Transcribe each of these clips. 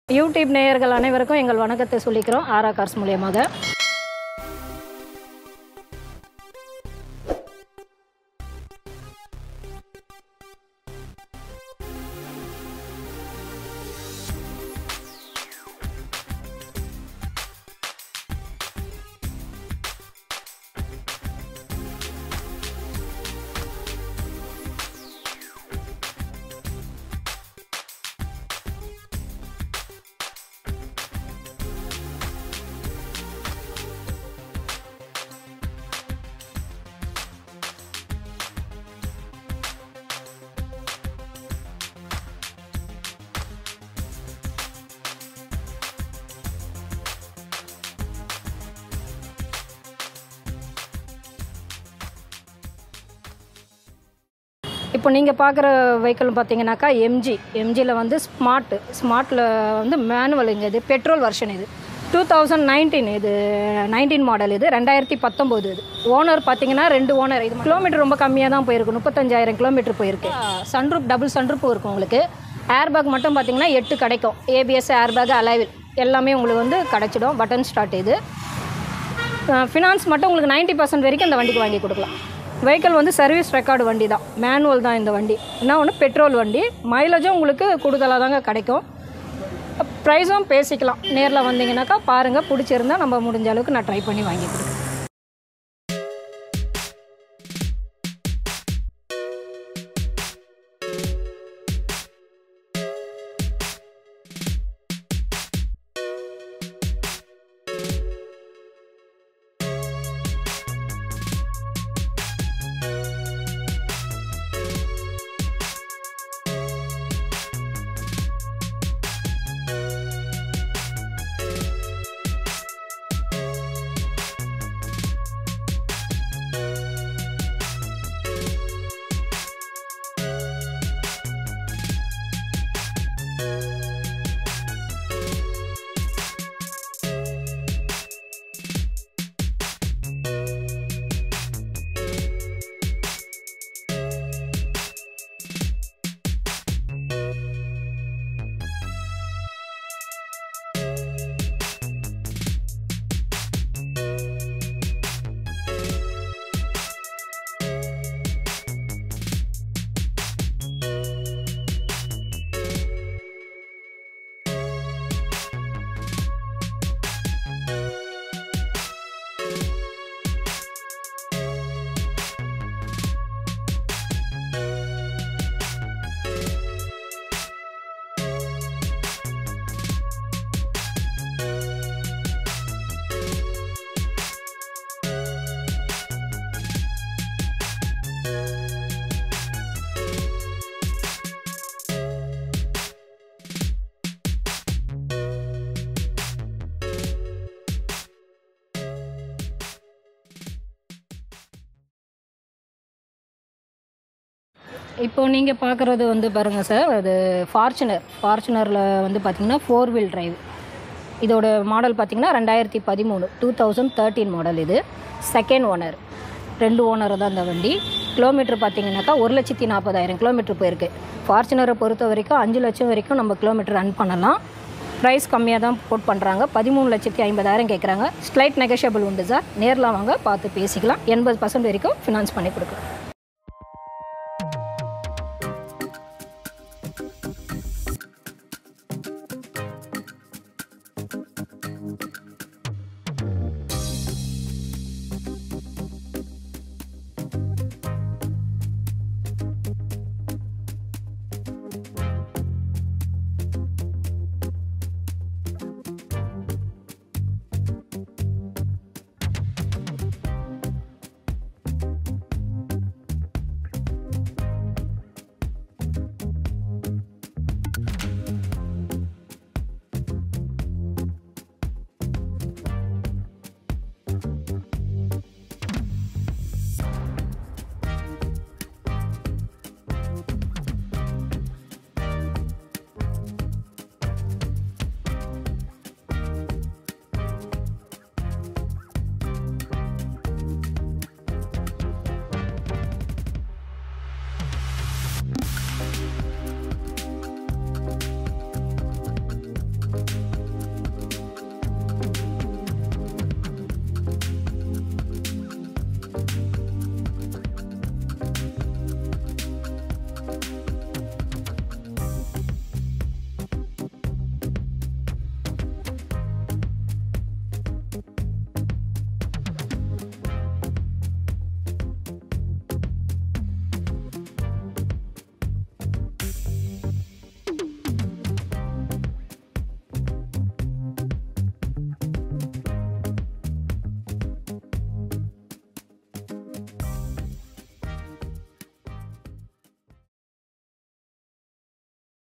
YouTube நேயர்கள் அனைவருக்கும் எங்கள் வணக்கத்தை சொல்லிக்கிறோம் ஆரா கார்ஸ் மூலியமாக இப்போ நீங்கள் பார்க்குற வெஹிக்கிள் பார்த்தீங்கன்னாக்கா எம்ஜி எம்ஜியில் வந்து ஸ்மார்ட்டு ஸ்மார்ட்டில் வந்து மேனுவலுங்க இது பெட்ரோல் வெர்ஷன் இது டூ தௌசண்ட் நைன்டீன் இது நைன்டீன் மாடல் இது ரெண்டாயிரத்தி பத்தொம்போது இது ஓனர் பார்த்தீங்கன்னா ரெண்டு ஓனர் இது கிலோமீட்டர் ரொம்ப கம்மியாக தான் போயிருக்கு முப்பத்தஞ்சாயிரம் கிலோமீட்டர் போயிருக்கு சன்ரூப் டபுள் சன்ரூப் இருக்கும் உங்களுக்கு ஏர்பேக் மட்டும் பார்த்தீங்கன்னா எட்டு கிடைக்கும் ஏபிஎஸ் ஏர்பேக் அலைவில் எல்லாமே உங்களுக்கு வந்து கிடைச்சிடும் பட்டன் ஸ்டார்ட் இது ஃபினான்ஸ் மட்டும் உங்களுக்கு 90% பர்சன்ட் வரைக்கும் இந்த வண்டிக்கு வாங்கி கொடுக்கலாம் வெஹிக்கிள் வந்து சர்வீஸ் ரெக்கார்டு வண்டி தான் மேனுவல் தான் இந்த வண்டி என்ன ஒன்று பெட்ரோல் வண்டி மைலேஜும் உங்களுக்கு கூடுதலாக தாங்க கிடைக்கும் ப்ரைஸும் பேசிக்கலாம் நேரில் வந்தீங்கன்னாக்கா பாருங்கள் பிடிச்சிருந்தா நம்ம முடிஞ்ச அளவுக்கு நான் ட்ரை பண்ணி வாங்கி கொடுக்குறேன் இப்போ நீங்கள் பார்க்குறது வந்து பாருங்கள் சார் அது ஃபார்ச்சுனர் ஃபார்ச்சுனரில் வந்து பார்த்தீங்கன்னா ஃபோர் வீல் டிரைவ் இதோட மாடல் பார்த்தீங்கன்னா ரெண்டாயிரத்தி பதிமூணு டூ தௌசண்ட் தேர்ட்டீன் மாடல் இது செகண்ட் ஓனர் ரெண்டு ஓனர் தான் இந்த வண்டி கிலோமீட்டர் பார்த்தீங்கன்னாக்கா ஒரு லட்சத்தி நாற்பதாயிரம் கிலோமீட்டர் போயிருக்கு ஃபார்ச்சுனரை பொறுத்த வரைக்கும் அஞ்சு லட்சம் வரைக்கும் நம்ம கிலோமீட்டர் ரன் பண்ணலாம் ப்ரைஸ் கம்மியாக தான் போட் பண்ணுறாங்க பதிமூணு லட்சத்தி ஐம்பதாயிரம் கேட்குறாங்க ஸ்லைட் நெகஷியபிள் உண்டு சார் நேரில் வாங்க பார்த்து பேசிக்கலாம் எண்பது பர்சன்ட் வரைக்கும் ஃபினான்ஸ் பண்ணி கொடுக்குறோம்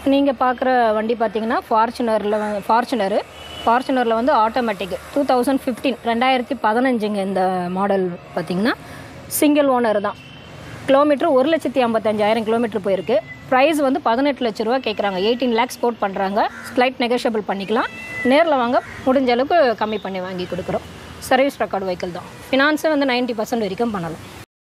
நீங்கள் பார்க்குற வண்டி பார்த்தீங்கன்னா ஃபார்ச்சுனரில் ஃபார்ச்சுனரு ஃபார்ச்சுனரில் வந்து ஆட்டோமேட்டிக் டூ தௌசண்ட் ஃபிஃப்டீன் ரெண்டாயிரத்தி பதினஞ்சுங்க இந்த மாடல் பார்த்தீங்கன்னா சிங்கிள் ஓனர் தான் கிலோமீட்டர் ஒரு லட்சத்தி ஐம்பத்தஞ்சாயிரம் கிலோமீட்டர் போயிருக்கு ப்ரைஸ் வந்து பதினெட்டு லட்ச ரூபா கேட்குறாங்க எயிட்டீன் லேக்ஸ் கோட் பண்ணுறாங்க ஸ்லைட் நெகோஷியபிள் பண்ணிக்கலாம் நேரில் வாங்க முடிஞ்ச அளவுக்கு கம்மி பண்ணி வாங்கி கொடுக்குறோம் சர்வீஸ் ரெக்கார்டு வெஹிக்கிள் தான் ஃபினான்ஸே வந்து 90% பர்சன்ட் வரைக்கும் பண்ணலாம்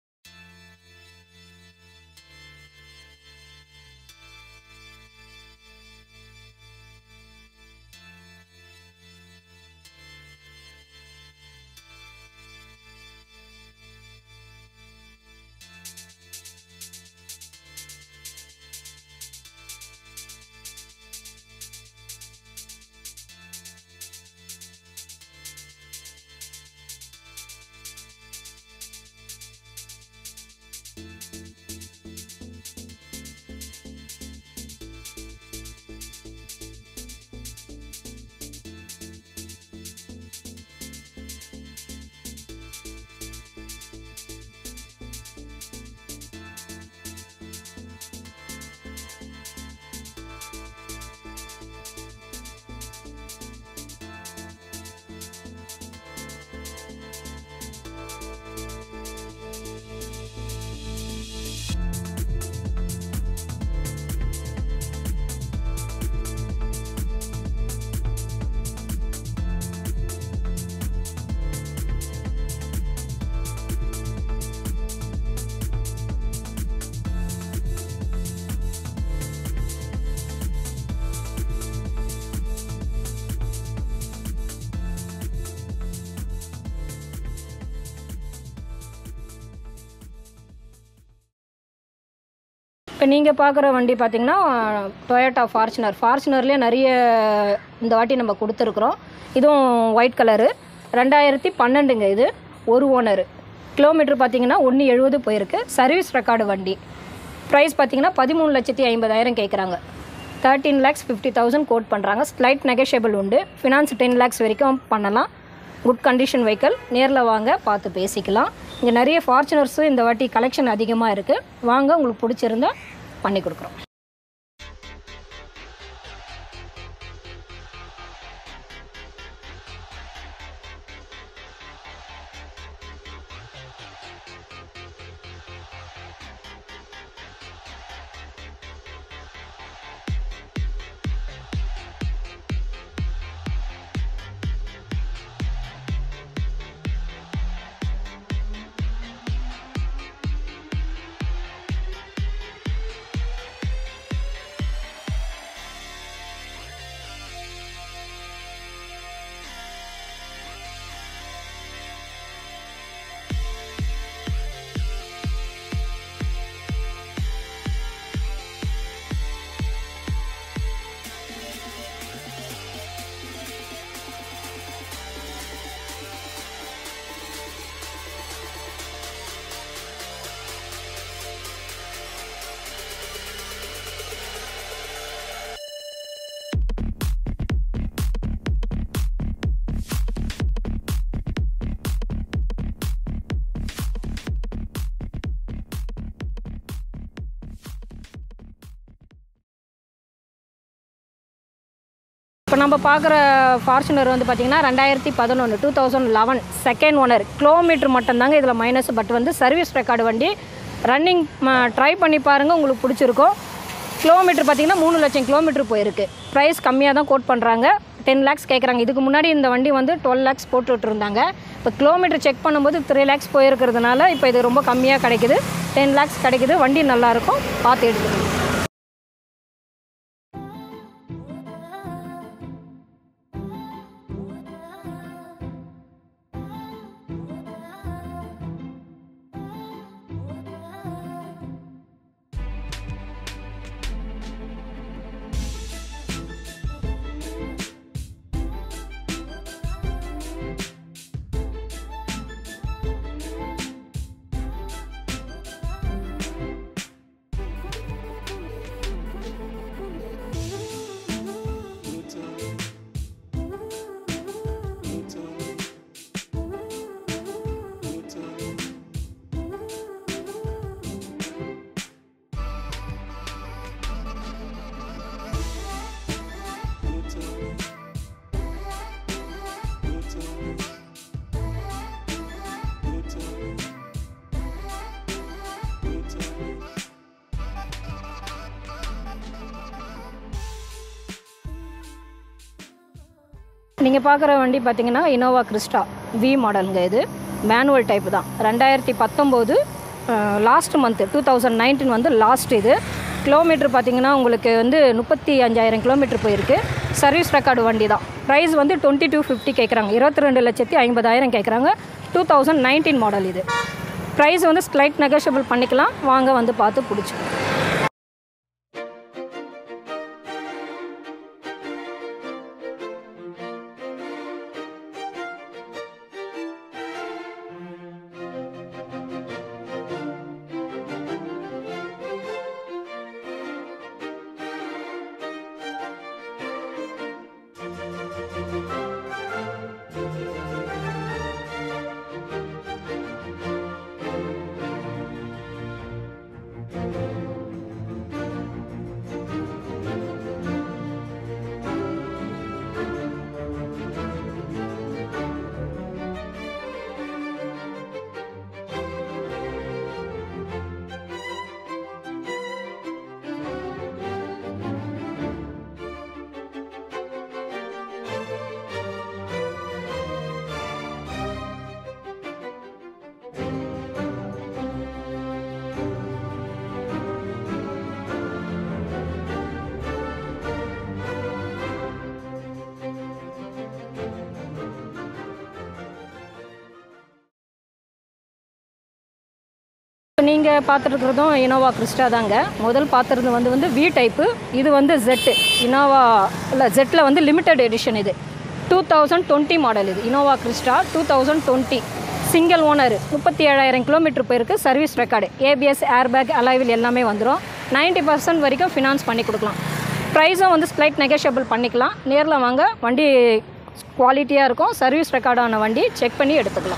இப்போ நீங்கள் பார்க்குற வண்டி பார்த்தீங்கன்னா டொயோட்டா ஃபார்ச்சுனர் ஃபார்ச்சுனர்லேயே நிறைய இந்த வாட்டி நம்ம கொடுத்துருக்குறோம் இதுவும் ஒயிட் கலரு ரெண்டாயிரத்தி பன்னெண்டுங்க இது ஒரு ஓனர் கிலோமீட்டர் பார்த்தீங்கன்னா ஒன்று எழுபது போயிருக்கு சர்வீஸ் ரெக்கார்டு வண்டி ப்ரைஸ் பார்த்தீங்கன்னா பதிமூணு லட்சத்தி ஐம்பதாயிரம் கேட்குறாங்க thirteen lakhs fifty thousand quote பண்ணுறாங்க ஸ்லைட் நெகோஷியபிள் உண்டு ஃபினான்ஸ் டென் லேக்ஸ் வரைக்கும் பண்ணலாம் குட் கண்டிஷன் வெஹிக்கிள் நேரில் வாங்க பார்த்து பேசிக்கலாம் இங்கே நிறைய ஃபார்ச்சுனர்ஸும் இந்த வாட்டி கலெக்ஷன் அதிகமாக இருக்குது வாங்க உங்களுக்கு பிடிச்சிருந்தா பண்ணி கொடுக்குறோம் இப்போ நம்ம பார்க்குற ஃபார்ச்சுனர் வந்து பார்த்திங்கன்னா ரெண்டாயிரத்தி பதினொன்று two thousand eleven second owner kilometre மட்டும்தாங்க இதில் மைனஸ் பட் வந்து சர்வீஸ் ரெக்கார்டு வண்டி ரன்னிங் ட்ரை பண்ணி பாருங்கள் உங்களுக்கு பிடிச்சிருக்கும் கிலோமீட்டர் பார்த்தீங்கன்னா மூணு லட்சம் கிலோமீட்டர் போயிருக்கு ப்ரைஸ் கம்மியாக தான் கோட் பண்ணுறாங்க டென் லேக்ஸ் கேட்குறாங்க இதுக்கு முன்னாடி இந்த வண்டி வந்து டுவெல் லேக்ஸ் போட்டுட்டு இருந்தாங்க இப்போ கிலோமீட்டர் செக் பண்ணும்போது த்ரீ லேக்ஸ் போயிருக்கிறதுனால இப்போ இது ரொம்ப கம்மியாக கிடைக்குது டென் லேக்ஸ் கிடைக்குது வண்டி நல்லாயிருக்கும் பார்த்து எடுத்துக்கணும் நீங்கள் பார்க்குற வண்டி பார்த்தீங்கன்னா இனோவா கிறிஸ்டா வி மாடலுங்க இது மேனுவல் டைப் தான் ரெண்டாயிரத்தி பத்தொம்போது last month two thousand nineteen வந்து லாஸ்ட் இது கிலோமீட்டர் பார்த்தீங்கன்னா உங்களுக்கு வந்து முப்பத்தி அஞ்சாயிரம் கிலோமீட்டர் போயிருக்கு சர்வீஸ் ரெக்கார்டு வண்டி தான் ப்ரைஸ் வந்து டுவெண்ட்டி டூ ஃபிஃப்டி கேட்குறாங்க இருபத்தி ரெண்டு லட்சத்தி ஐம்பதாயிரம் கேட்குறாங்க டூ தௌசண்ட் நைன்டீன் மாடல் இது ப்ரைஸ் வந்து ஸ்லைட் நெகோஷியபிள் பண்ணிக்கலாம் வாங்க வந்து பார்த்து பிடிச்சி நீங்கள் பார்த்துருக்கிறதும் இனோவா கிறிஸ்டா தாங்க முதல் பார்த்துருது வந்து வந்து வி டைப்பு இது வந்து ஜெட்டு இனோவா இல்லை ஜெட்டில் வந்து லிமிட்டட் எடிஷன் இது டூ தௌசண்ட் டுவெண்ட்டி மாடல் இது Innova Crysta two thousand twenty single owner முப்பத்தி ஏழாயிரம் கிலோமீட்டர் போயிருக்கு சர்வீஸ் ரெக்கார்டு ஏபிஎஸ் ஏர்பேக் அலைவில் எல்லாமே வந்துடும் 90% பர்சன்ட் வரைக்கும் ஃபினான்ஸ் பண்ணி கொடுக்கலாம் ப்ரைஸும் வந்து ஸ்லைட் நெகோஷியபிள் பண்ணிக்கலாம் நேரில் வாங்க வண்டி குவாலிட்டியாக இருக்கும் சர்வீஸ் ரெக்கார்டான வண்டி செக் பண்ணி எடுத்துக்கலாம்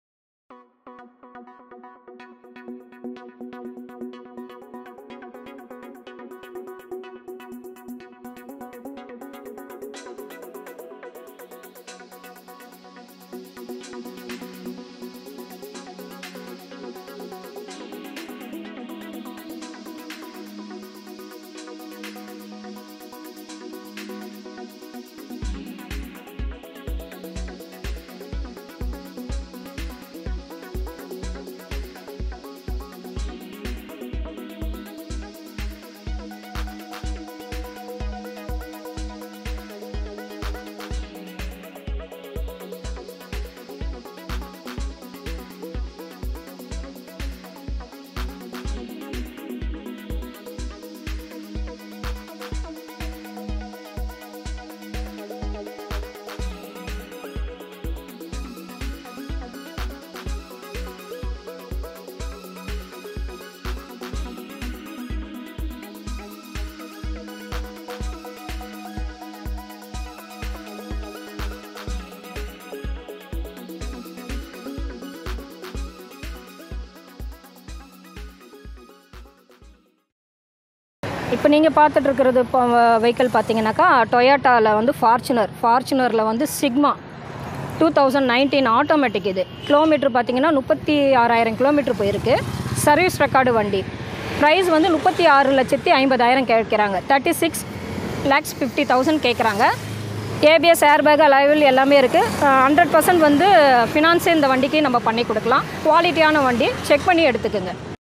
இப்போ நீங்கள் பார்த்துட்டு இருக்கிறது இப்போ வெஹிக்கிள் பார்த்தீங்கன்னாக்கா டொயோட்டாவில் வந்து ஃபார்ச்சுனர் ஃபார்ச்சுனரில் வந்து Sigma two thousand nineteen automatic இது கிலோமீட்டர் பார்த்தீங்கன்னா முப்பத்தி ஆறாயிரம் கிலோமீட்டர் போயிருக்கு சர்வீஸ் ரெக்கார்டு வண்டி ப்ரைஸ் வந்து முப்பத்தி ஆறு லட்சத்தி ஐம்பதாயிரம் கேட்குறாங்க thirty six lakhs fifty thousand கேட்குறாங்க ஏபிஎஸ் ஏர்பேக் அலைவில் எல்லாமே இருக்குது ஹண்ட்ரட் பர்சன்ட் வந்து ஃபினான்ஸே இந்த வண்டிக்கு நம்ம பண்ணி கொடுக்கலாம் குவாலிட்டியான வண்டி செக் பண்ணி எடுத்துக்கோங்க